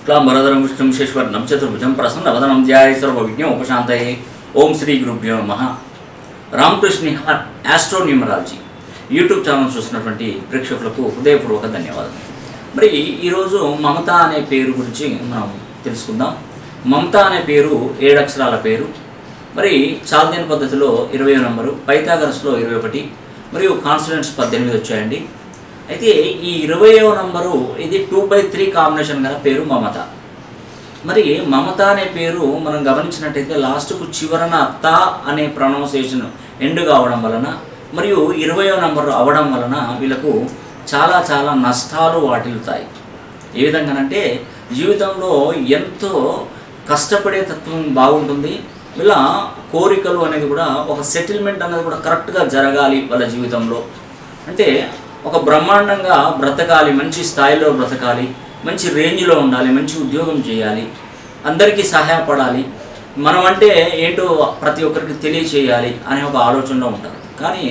శుక్లాంబరధరం విష్ణుం శేశ్వరణం చతుర్భుజం ప్రసన్నవదనం ధ్యాయ సర్వవిజ్ఞం ఉపశాంతయే ఓం శ్రీ గురుభ్యో నమ Ramakrishna astro numerology YouTube channel చూసినటువంటి ప్రేక్షకులకు హృదయపూర్వక ధన్యవాదాలు మరి ఈరోజు మమత అనే పేరు గురించి మనం తెలుసుకుందాం మమత అనే పేరు ఏడు అక్షరాల పేరు మరి చాల్దియన్ పద్ధతిలో ఇరవై నంబరు పైథాగరస్లో ఇరవై ఒకటి మరియు కాన్స్టిడెంట్స్ పద్దెనిమిది వచ్చాయండి అయితే ఈ ఇరవయో నంబరు ఇది టూ బై త్రీ కాంబినేషన్ గల పేరు మమత మరి మమత అనే పేరు మనం గమనించినట్టయితే లాస్ట్కు చివరన త అనే ప్రొనౌన్సియేషన్ ఎండ్ కావడం వలన మరియు ఇరవయో నంబర్ అవడం వలన వీళ్ళకు చాలా చాలా నష్టాలు వాటిల్లుతాయి ఏ విధంగానంటే జీవితంలో ఎంతో కష్టపడే తత్వం బాగుంటుంది వీళ్ళ కోరికలు అనేది కూడా ఒక సెటిల్మెంట్ అనేది కూడా కరెక్ట్గా జరగాలి వాళ్ళ జీవితంలో అంటే ఒక బ్రహ్మాండంగా బ్రతకాలి మంచి స్థాయిలో బ్రతకాలి మంచి రేంజ్లో ఉండాలి మంచి ఉద్యోగం చేయాలి అందరికీ సహాయపడాలి మనం అంటే ఏంటో ప్రతి ఒక్కరికి తెలియచేయాలి అనే ఒక ఆలోచనలో ఉంటారు కానీ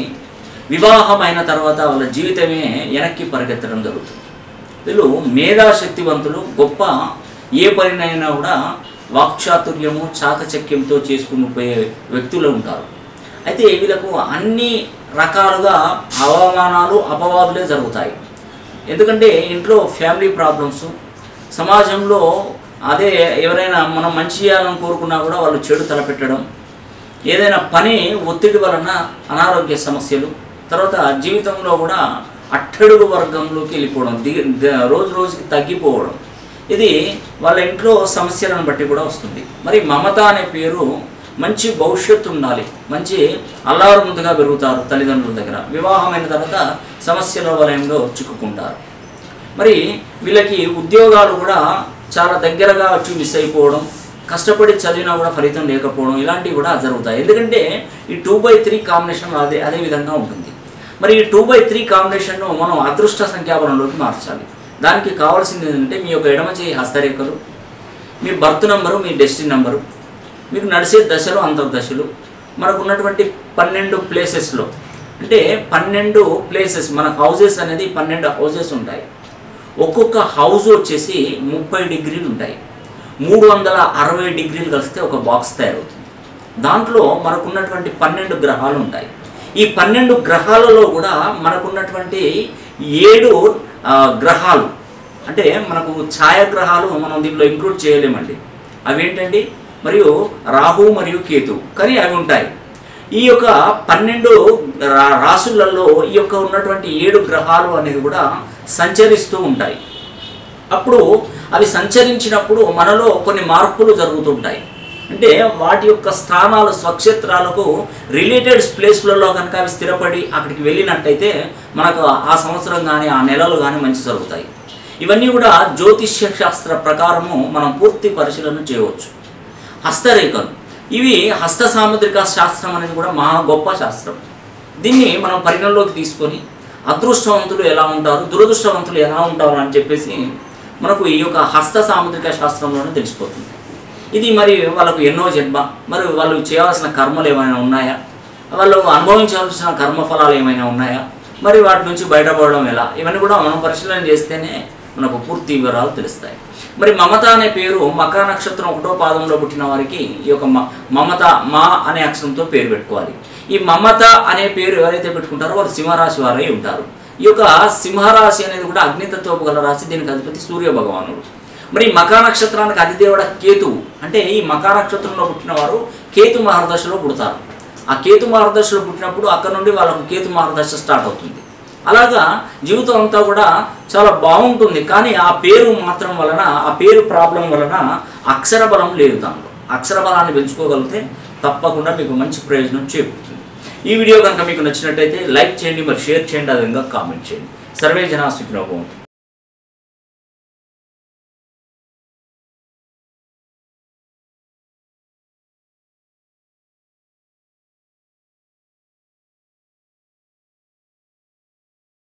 వివాహం అయిన తర్వాత వాళ్ళ జీవితమే వెనక్కి పరిగెత్తడం జరుగుతుంది వీళ్ళు మేధాశక్తివంతులు గొప్ప ఏ పనినైనా కూడా వాక్చాతుర్యము చాకచక్యంతో చేసుకుని పోయే వ్యక్తులు ఉంటారు అయితే వీళ్ళకు అన్ని రకాలుగా అవమానాలు అపవాదులే జరుగుతాయి ఎందుకంటే ఇంట్లో ఫ్యామిలీ ప్రాబ్లమ్స్ సమాజంలో అదే ఎవరైనా మనం మంచి చేయాలని కోరుకున్నా కూడా వాళ్ళు చెడు తలపెట్టడం ఏదైనా పని ఒత్తిడి వలన అనారోగ్య సమస్యలు తర్వాత జీవితంలో కూడా అట్టడుగు వర్గంలోకి వెళ్ళిపోవడం దిగి ద- రోజు రోజుకి తగ్గిపోవడం ఇది వాళ్ళ ఇంట్లో సమస్యలను బట్టి కూడా వస్తుంది మరి మమత అనే పేరు మంచి భవిష్యత్తు ఉండాలి మంచి అల్లారు ముందుగా పెరుగుతారు తల్లిదండ్రుల దగ్గర వివాహమైన తర్వాత సమస్యల వలయంలో చిక్కుకుంటారు మరి వీళ్ళకి ఉద్యోగాలు కూడా చాలా దగ్గరగా వచ్చి మిస్ అయిపోవడం కష్టపడి చదివినా కూడా ఫలితం లేకపోవడం ఇలాంటివి కూడా జరుగుతాయి ఎందుకంటే ఈ టూ బై త్రీ కాంబినేషన్ అదే అదే విధంగా ఉంటుంది మరి ఈ టూ బై త్రీ కాంబినేషన్ను మనం అదృష్ట సంఖ్యాబలంలోకి మార్చాలి దానికి కావాల్సింది ఏంటంటే మీ యొక్క ఎడమ చేయి హస్తరేఖలు మీ బర్త్ నంబరు మీ డెస్టిన్ నంబరు మీకు నడిచే దశలు అంతర్దశలు మనకు ఉన్నటువంటి పన్నెండు ప్లేసెస్లో అంటే పన్నెండు ప్లేసెస్ మన హౌజెస్ అనేది పన్నెండు హౌజెస్ ఉంటాయి ఒక్కొక్క హౌస్ వచ్చేసి ముప్పై డిగ్రీలు ఉంటాయి మూడు వందల అరవై డిగ్రీలు కలిస్తే ఒక బాక్స్ తయారవుతుంది దాంట్లో మనకున్నటువంటి పన్నెండు గ్రహాలు ఉంటాయి ఈ పన్నెండు గ్రహాలలో కూడా మనకున్నటువంటి ఏడు ఆ, గ్రహాలు అంటే మనకు ఛాయాగ్రహాలు మనం దీంట్లో ఇంక్లూడ్ చేయలేమండి అవేంటండి మరియు రాహు మరియు కేతు కానీ అవి ఉంటాయి ఈ యొక్క పన్నెండు రా రాసులలో ఈ యొక్క ఉన్నటువంటి ఏడు గ్రహాలు అనేది కూడా సంచరిస్తూ ఉంటాయి అప్పుడు అవి సంచరించినప్పుడు మనలో కొన్ని మార్పులు జరుగుతుంటాయి అంటే వాటి యొక్క స్థానాలు స్వక్షేత్రాలకు రిలేటెడ్ ప్లేస్లలో కనుక అవి స్థిరపడి అక్కడికి వెళ్ళినట్టయితే మనకు ఆ సంవత్సరం కానీ ఆ నెలలు కానీ మంచి జరుగుతాయి ఇవన్నీ కూడా జ్యోతిష్య శాస్త్ర ప్రకారము మనం పూర్తి పరిశీలన చేయవచ్చు హస్తరేఖలు ఇవి హస్త సాముద్రిక శాస్త్రం అనేది కూడా మహా గొప్ప శాస్త్రం దీన్ని మనం పరిగణలోకి తీసుకొని అదృష్టవంతులు ఎలా ఉంటారు దురదృష్టవంతులు ఎలా ఉంటారు అని చెప్పేసి మనకు ఈ యొక్క హస్త సాముద్రిక శాస్త్రంలోనే తెలిసిపోతుంది ఇది మరి వాళ్ళకు ఎన్నో జన్మ మరి వాళ్ళు చేయాల్సిన కర్మలు ఏమైనా ఉన్నాయా వాళ్ళు అనుభవించాల్సిన కర్మఫలాలు ఏమైనా ఉన్నాయా మరి వాటి నుంచి బయటపడడం ఎలా ఇవన్నీ కూడా మనం పరిశీలన చేస్తేనే మనకు పూర్తి వివరాలు తెలుస్తాయి మరి మమత అనే పేరు మకా నక్షత్రం ఒకటో పాదంలో పుట్టిన వారికి ఈ యొక్క మ- మమత మా అనే అక్షరంతో పేరు పెట్టుకోవాలి ఈ మమత అనే పేరు ఎవరైతే పెట్టుకుంటారో వాళ్ళు సింహరాశి వారై ఉంటారు ఈ యొక్క సింహరాశి అనేది కూడా అగ్నితత్వపు గల రాశి దీనికి అధిపతి సూర్య భగవానుడు మరి ఈ మకా నక్షత్రానికి అధిదేవుడ కేతువు అంటే ఈ మకా నక్షత్రంలో పుట్టిన వారు కేతు మహర్దశలో పుడతారు ఆ కేతు మహర్దశలో పుట్టినప్పుడు అక్కడ నుండి వాళ్ళకు కేతు మహర్దశ స్టార్ట్ అవుతుంది అలాగా జీవితం అంతా కూడా చాలా బాగుంటుంది కానీ ఆ పేరు మాత్రం వలన ఆ పేరు ప్రాబ్లం వలన అక్షర బలం లేదు దాంట్లో అక్షర బలాన్ని పెంచుకోగలిగితే తప్పకుండా మీకు మంచి ప్రయోజనం చేకూరుతుంది ఈ వీడియో కనుక మీకు నచ్చినట్టయితే లైక్ చేయండి మరి షేర్ చేయండి అదేవిధంగా కామెంట్ చేయండి సర్వే జనా సుఖినోభవంతు